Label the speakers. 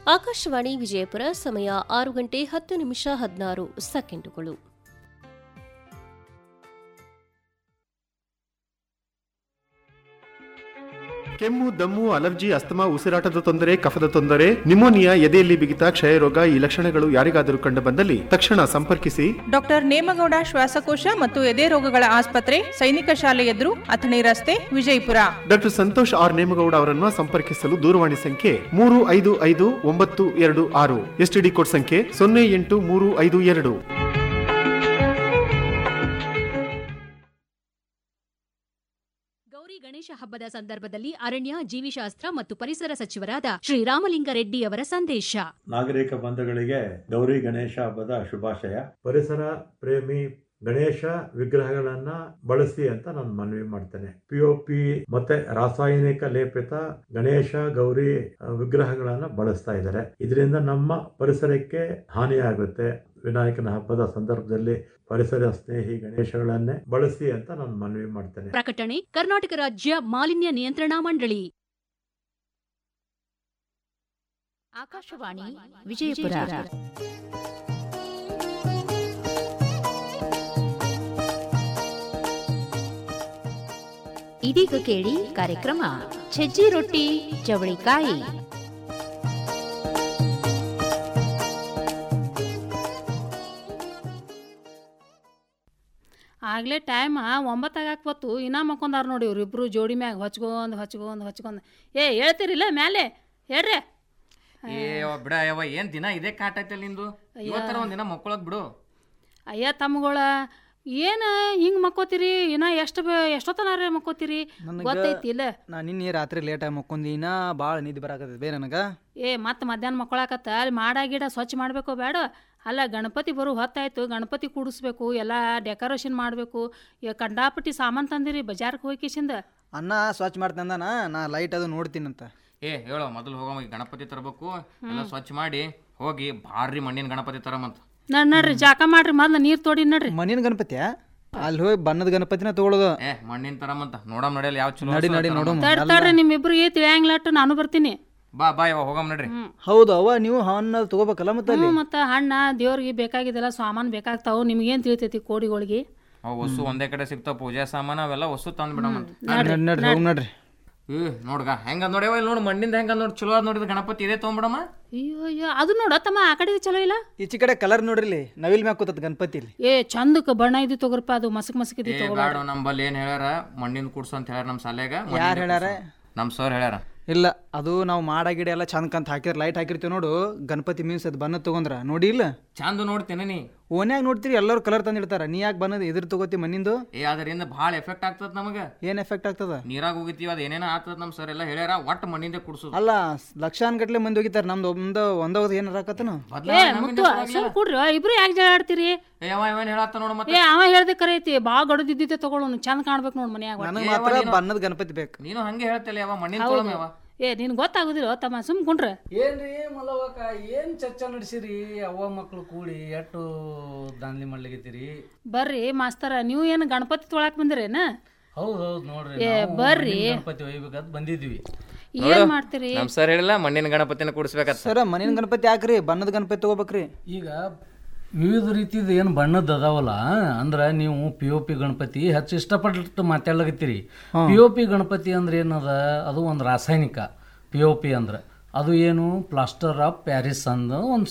Speaker 1: ಆಕಾಶವಾಣಿ ವಿಜಯಪುರ ಸಮಯ ಆರು ಗಂಟೆ ಹತ್ತು ನಿಮಿಷ ಹದಿನಾರು ಸೆಕೆಂಡುಗಳು
Speaker 2: ಕೆಮ್ಮು ದಮ್ಮು ಅಲರ್ಜಿ ಅಸ್ತಮಾ ಉಸಿರಾಟದ ತೊಂದರೆ ಕಫದ ತೊಂದರೆ ನಿಮೋನಿಯಾ ಎದೆಯಲ್ಲಿ ಬಿಗಿತ ಕ್ಷಯರೋಗ ಈ ಲಕ್ಷಣಗಳು ಯಾರಿಗಾದರೂ ಕಂಡು ಬಂದಲ್ಲಿ ತಕ್ಷಣ ಸಂಪರ್ಕಿಸಿ
Speaker 3: ಡಾಕ್ಟರ್ ನೇಮಗೌಡ ಶ್ವಾಸಕೋಶ ಮತ್ತು ಎದೆ ರೋಗಗಳ ಆಸ್ಪತ್ರೆ ಸೈನಿಕ ಶಾಲೆ ಎದುರು ಅಥಣಿ ರಸ್ತೆ ವಿಜಯಪುರ
Speaker 2: ಡಾಕ್ಟರ್ ಸಂತೋಷ್ ಆರ್ ನೇಮಗೌಡ ಅವರನ್ನು ಸಂಪರ್ಕಿಸಲು ದೂರವಾಣಿ ಸಂಖ್ಯೆ ಮೂರು ಐದು ಐದು ಒಂಬತ್ತು ಎರಡು ಆರು ಎಸ್ಟಿಡಿ ಕೋಡ್ ಸಂಖ್ಯೆ ಸೊನ್ನೆ ಎಂಟು ಮೂರು ಐದು ಎರಡು
Speaker 4: ಗೌರಿ ಗಣೇಶ ಹಬ್ಬದ ಸಂದರ್ಭದಲ್ಲಿ ಅರಣ್ಯ ಜೀವಿಶಾಸ್ತ್ರ ಮತ್ತು ಪರಿಸರ ಸಚಿವರಾದ ಶ್ರೀರಾಮಲಿಂಗಾರೆಡ್ಡಿ ಅವರ ಸಂದೇಶ
Speaker 5: ನಾಗರಿಕ ಬಂಧುಗಳಿಗೆ ಗೌರಿ ಗಣೇಶ ಹಬ್ಬದ ಶುಭಾಶಯ ಪರಿಸರ ಪ್ರೇಮಿ ಗಣೇಶ ವಿಗ್ರಹಗಳನ್ನ ಬಳಸಿ ಅಂತ ನಾನು ಮನವಿ ಮಾಡ್ತೇನೆ ಪಿ ಒ ಪಿ ಮತ್ತೆ ರಾಸಾಯನಿಕ ಲೇಪಿತ ಗಣೇಶ ಗೌರಿ ಆ, ವಿಗ್ರಹಗಳನ್ನ ಬಳಸ್ತಾ ಇದ್ದಾರೆ ಇದರಿಂದ ನಮ್ಮ ಪರಿಸರಕ್ಕೆ ಹಾನಿಯಾಗುತ್ತೆ ವಿನಾಯಕನ ಹಬ್ಬದ ಸಂದರ್ಭದಲ್ಲಿ ಪರಿಸರ ಸ್ನೇಹಿ ಗಣೇಶಗಳನ್ನೇ ಬಳಸಿ ಅಂತ ನಾನು ಮನವಿ ಮಾಡ್ತೇನೆ
Speaker 4: ಪ್ರಕಟಣೆ ಕರ್ನಾಟಕ ರಾಜ್ಯ ಮಾಲಿನ್ಯ ನಿಯಂತ್ರಣಾ ಮಂಡಳಿ
Speaker 6: ಆಕಾಶವಾಣಿ ವಿಜಯಪುರ ಇದೀಗ ಕೇಳಿ ಕಾರ್ಯಕ್ರಮ ಸಜ್ಜಿ ರೊಟ್ಟಿ ಚವಳಿಕಾಯಿ
Speaker 7: ಆಗ್ಲೇ ಟೈಮ್ ಒಂಬತ್ತಾಗಾಕ್ ಬತ್ತು ಇನ್ನ ಮಕ್ಕೊಂದಾರ ನೋಡಿ ಇವ್ರಿಬ್ರು ಜೋಡಿ ಮ್ಯಾಗ ಹೊಚ್ಕೊಂಡ್ ಹೊಚ್ಕೊಂಡ್ ಹೊಚ್ಕೊಂಡ್ ಏ ಹೇಳ್ತೀರಿಲ್ಲ ಮ್ಯಾಲೆ ಹೇಳ್ರಿ
Speaker 8: ಏ ಯವ್ವ ಬಿಡ ಯವ್ವ ಏನ್ ದಿನ ಇದೇ ಕಾಟ ಐತಲ್ಲ ನಿಂದು ಇವತ್ತರ ಒಂದ್ ದಿನ ಮಕ್ಕೊಳಕ್ ಬಿಡು
Speaker 7: ಅಯ್ಯ ತಮ್ಮಗಳ ಏನು ಹಿಂಗೆ ಮಕ್ಕೋತೀರಿ ಇನ್ನ ಎಷ್ಟು ಎಷ್ಟೊತ್ತನಾರ ಮಕ್ಕೋತೀರಿ
Speaker 9: ನನಗ-
Speaker 7: ಗೊತ್ತೈತಿ ಇಲ್ಲ
Speaker 9: ನಾ ನಿನ್ನೆ ರಾತ್ರಿ ಲೇಟಾಗಿ ಮಕ್ಕೊಂದಿ ಇನ್ನ ಭಾಳ ನಿದ್ದೆ ಬರಾಕತ್ತೈತಿ ಬೇ ನನಗೆ
Speaker 7: ಏ ಮತ್ತೆ ಮಧ್ಯಾಹ್ನ ಮಕ್ಕಳಾಕತ್ತ ಅಲ್ಲಿ ಮಾಡ ಗಿಡ ಸ್ವಚ್ಛ ಮಾಡಬೇಕು ಬೇಡ ಅಲ್ಲ ಗಣಪತಿ ಬರೋ ಹೊತ್ತಾಯ್ತು ಗಣಪತಿ ಕೂಡಿಸ್ಬೇಕು ಎಲ್ಲ ಡೆಕೋರೇಷನ್ ಮಾಡಬೇಕು ಕಂಡಾಪಟ್ಟಿ ಸಾಮಾನು ತಂದಿರಿ ಬಜಾರ್ಗೆ ಹೋಗಿ ಕಿಶಿಂದ
Speaker 9: ಅನ್ನ ಸ್ವಚ್ಛ ಮಾಡ್ತಂದ ನಾ ಲೈಟ್ ಅದು ನೋಡ್ತೀನಂತ
Speaker 8: ಏ ಹೇಳೋ ಮೊದಲು ಹೋಗೋ ಈ ಗಣಪತಿ ತರಬೇಕು ಎಲ್ಲ ಸ್ವಚ್ಛ ಮಾಡಿ ಹೋಗಿ ಭಾರಿ ಮಣ್ಣಿನ ಗಣಪತಿ ತರಮಂತ
Speaker 7: ನಡ್ ನಡ್ರಿ ಜಾಕ ಮಾಡ್ರಿ ಮೊದ್ಲು ನೀರು ತೋಡಿ ನಡ್ರಿ
Speaker 9: ಮಣ್ಣಿನ ಗಣಪತಿ ಅಲ್ಲಿ ಹೋಗಿ ಬಣ್ಣದ ಗಣಪತಿನ ತಗೊಳ್ಳೋದು
Speaker 8: ಏ ಮಣ್ಣಿನ ತರಮಂತ ನೋಡಮ್ ನಡೆಯಲ್ಲ ಯಾವ ಚಲೋ
Speaker 9: ನಡಿ
Speaker 8: ಅನ್ಸೋ
Speaker 9: ನಡಿ
Speaker 8: ತರಮಂತ.
Speaker 9: ನೋಡು
Speaker 7: ತಡ್ ತಡ್ರಿ ನಿಮ್ಮಿಬ್ರಿಗೆ ತಿಳಿಯಂಗಿಲ್ಲಟ್ಟು ನಾನು ಬರ್ತೀನಿ
Speaker 8: ಬಾ ಬಾ ಯವ್ವ ಹೋಗಮ್ ನಡ್ರಿ
Speaker 9: ಹೌದು ಅವ ನೀವು ಹಣ್ಣು ತಗೋಬೇಕಲ್ಲ ಮತ್ತೆ ಅಲ್ಲಿ
Speaker 7: ಹ್ಞೂ ಮತ್ತು ಹಣ್ಣ ದೇವ್ರಿಗೆ ಬೇಕಾಗಿದ್ದೆಲ್ಲ ಸಾಮಾನು ಬೇಕಾಗ್ತಾವು ನಿಮ್ಗೇನು ತಿಳಿತೈತಿ ಕೋಡಿಗಳಿಗೆ
Speaker 8: ಅವ್ ವಸ್ತು ಒಂದೇ ಕಡೆ ಸಿಗ್ತಾವ ಪೂಜೆ ಸಾಮಾನು ಅವೆಲ್ಲ ವಸ್ತು ತಂದ್ ಬಿಡಮಂತ
Speaker 9: ನಡ್ರಿ ನಡ್ರಿ ಹೋಗಿ ನಡ್ರಿ
Speaker 8: ಏ ನೋಡ್ಗ ಹೆಂಗ ನೋಡ್ಯವ ಇಲ್ಲಿ ನೋಡು ಮಣ್ಣಿಂದ ಹೆಂಗ ನೋಡಿ ಚಲೋ ಅದ್ ನೋಡಿದ ಗಣಪತಿ ಇದೇ ತೊಗೊಂಬಿಡಮ್ಮ
Speaker 7: ಅಯ್ಯೋ ಅಯ್ಯೋ ಅದು ನೋಡ ತಮ್ಮ ಆ ಕಡೆ ಚಲೋ ಇಲ್ಲ
Speaker 9: ಈಚೆ ಕಡೆ ಕಲರ್ ನೋಡ್ರಿ ಇಲ್ಲಿ ನವಿಲ್ ಮ್ಯಾಗ ಕೂತತ್ ಗಣಪತಿ ಇಲ್ಲಿ
Speaker 7: ಏ ಚಂದಕ್ಕೆ ಬಣ್ಣ ಇದು ತಗೋರಪ್ಪ ಅದು ಮಸಕ್ ಮಸಕ್ ಇದು
Speaker 8: ಏ
Speaker 7: ತಗೋ
Speaker 8: ಬ್ಯಾಡ ನಮ್ಮಲ್ಲಿ ಏನ್ ಹೇಳ್ಯಾರ ಮಣ್ಣಿನ ಕುಡ್ಸು ಅಂತ ಹೇಳ್ಯಾರ ನಮ್ ಶಾಲ್ಯಾಗ
Speaker 9: ಯಾರ್ ಹೇಳ್ಯಾರ?
Speaker 8: ನಮ್ ಸರ್ ಹೇಳ್ಯಾರ
Speaker 9: ಇಲ್ಲ ಅದು ನಾವು ಮಾಡ ಗಿಡ ಎಲ್ಲ ಚಂದ ಕಂತ ಹಾಕಿದ್ರೆ ಲೈಟ್ ಹಾಕಿರ್ತೀವಿ ನೋಡು ಗಣಪತಿ ಮೀನ್ಸ್ ಅದು ಬಣ್ಣ ತಗೊಂಡ್ರ ನೋಡಿ ಇಲ್ಲ
Speaker 8: ಚಂದ ನೋಡ್ತೇನೆ ನೀ
Speaker 9: ಓನ್ಯಾಗ ನೋಡ್ತೀರಿ ಎಲ್ಲರೂ ಕಲರ್ ತಂದಿಡ್ತಾರ ನೀ ಯಾಕೆ ಬಣ್ಣದ ಇದ್ರ ತಗೋತಿ ಮಣ್ಣಿಂದು
Speaker 8: ಏ ಅದರಿಂದ ಭಾಳ ಎಫೆಕ್ಟ್ ಆಗ್ತದ ನಮಗ
Speaker 9: ಏನ್ ಎಫೆಕ್ಟ್ ಆಗ್ತದ
Speaker 8: ನೀರಾಗ ಹೋಗಿತ್ತೀವಿ ಅದ ಏನೇನೋ ಆಗ್ತದ ನಮ್ ಸರ್ ಎಲ್ಲ ಹೇಳ್ಯಾರ ಒಟ್ಟು ಮಣ್ಣಿಂದ ಕುಡ್ಸೋದು
Speaker 9: ಅಲ್ಲ ಲಕ್ಷಾನ್ ಗಟ್ಲೆ ಮಂದಿ ಹೋಗಿತಾರ ನಮ್ದು ಒಂದ ಒಂದೋದ್ ಏನಾರ ಆಕತ್ತನ
Speaker 7: ಏ ಮುತ್ತು ಸುಮ್ ಕೂಡ್ರಿ ಇಬ್ರು ಯಾಕೆ ಜಗಳ ಆಡ್ತೀರಿ
Speaker 8: ಏ ಅವ ಇವೇನ್ ಹೇಳತ್ತ ನೋಡು ಮತ್ತೆ
Speaker 7: ಏ ಅವ ಹೇಳ್ದೆ ಕರೆ ಐತಿ ಬಾ ಗಡದಿದ್ದಿದ್ದೆ ತಗೊಳ್ಳೋನು ಚಂದ ಕಾಣ್ಬೇಕು ನೋಡ್ ಮನ್ಯಾಗ ಒಟ್ಟು.
Speaker 9: ನನಗೆ ಮಾತ್ರ ಬಣ್ಣದ ಗಣಪತಿ ಬೇಕು
Speaker 8: ನೀನು ಹಂಗೆ ಹೇಳ್ತಲ್ಲ ಯಾವ ಮಣ್ಣಿನ
Speaker 7: ಹೌದು.
Speaker 8: ತೊಗೊಳಮ್ ಯಾವ
Speaker 7: ಏ ನಿನ್ ಗೊತ್ತಾಗುದಿಲ್ಲ ತಮ್ಮ ಸುಮ್ ಕುಂಡ್ರ
Speaker 10: ಏನ್ರಿ ಮಲ್ಲವಕ್ಕ ಏನ್ ಚರ್ಚೆ ನಡೆಸಿರಿ ಅವ್ವ ಮಕ್ಳು ಕೂಡಿ ಎಷ್ಟು ದಾನ್ಲಿ ಮಾಡ್ಲಿಕತ್ತೀರಿ
Speaker 7: ಬರ್ರಿ ಮಾಸ್ತರ ನೀವು ಏನು ಗಣಪತಿ ತೊಳಕ್ ಬಂದಿರೇನ
Speaker 10: ಹೌದ್ ಹೌದ್ ನೋಡ್ರಿ
Speaker 7: ಏ,
Speaker 10: ನಾವು
Speaker 7: ಬರ್ರಿ.
Speaker 10: ಮಣ್ಣಿನ ಗಣಪತಿ ಒಯ್ಬೇಕಂತ ಬಂದಿದ್ವಿ
Speaker 7: ಏನ್ ಮಾಡ್ತೀರಿ
Speaker 8: ನಮ್ ಸರ್ ಹೇಳಿಲ್ಲ ಮಣ್ಣಿನ ಗಣಪತಿನ ಕುಡಿಸ್ಬೇಕತ್ತ
Speaker 9: ಸರ ಮಣ್ಣಿನ ಗಣಪತಿ ಯಾಕ್ರಿ ಬಣ್ಣದ ಗಣಪತಿ ತಗೋಬೇಕ್ರಿ
Speaker 10: ಈಗ ವಿವಿಧ ರೀತಿದ ಏನು ಬಣ್ಣದ ಅದಾವಲ್ಲ ಅಂದ್ರ ನೀವು ಪಿ ಒ ಪಿ ಗಣಪತಿ ಹೆಚ್ಚು ಇಷ್ಟಪಟ್ಟು ಮಾತಾಡ್ಲಕತ್ತೀರಿ ಪಿ ಒ ಪಿ ಗಣಪತಿ ಅಂದ್ರೆ ಏನದ ಅದು ಒಂದು ರಾಸಾಯನಿಕ ಪಿ ಒ ಪಿ ಅಂದ್ರೆ ಅದು ಏನು ಪ್ಲಾಸ್ಟರ್ ಆಫ್ ಪ್ಯಾರಿಸ್ ಅಂದ ಒಂದು